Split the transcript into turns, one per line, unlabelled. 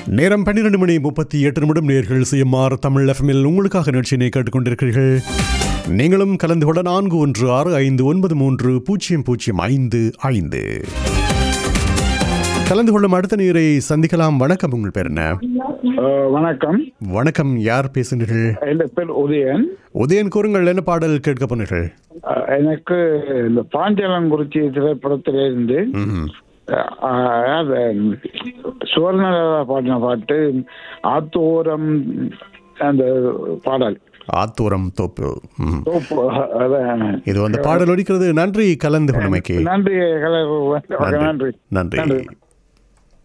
நேரம் பன்னிரண்டு மணி முப்பத்தி எட்டு நிமிடம் நேர்கள் சிஎம்ஆர் தமிழ் எஃப்எம்மில் உங்களுக்காக நிகழ்ச்சியினை கேட்டுக்கொண்டிருக்கிறீர்கள் நீங்களும் கலந்து கொள்ள நான்கு ஒன்று ஆறு ஐந்து ஒன்பது மூன்று பூஜ்ஜியம் பூஜ்ஜியம் ஐந்து ஐந்து கலந்து கொள்ளும் அடுத்த நீரை சந்திக்கலாம் வணக்கம் உங்கள் பேர் என்ன
அஹ் வணக்கம்
வணக்கம் யார் பேசுகிறீர்கள்
என் பேர் உதயன்
உதயன் கூறுங்கள் என்ன பாடல் கேட்க போனீர்கள்
அஹ் எனக்கு இந்த பாஞ்சாலங்குறிச்சி திரைப்படத்திலிருந்து
ம்ஹும்.
அஹ் அது சுவர்ணலதா பாடின பாட்டு ஆத்தோரம் அந்த பாடல்
ஆத்தூரம் தோப்பு ம்.
தோப்பு, அதான்.
இது அந்த பாடல் ஒலிக்கிறது நன்றி கலந்து கொண்டமைக்கு
நன்றி கலை- நன்றி
நன்றி
நன்றி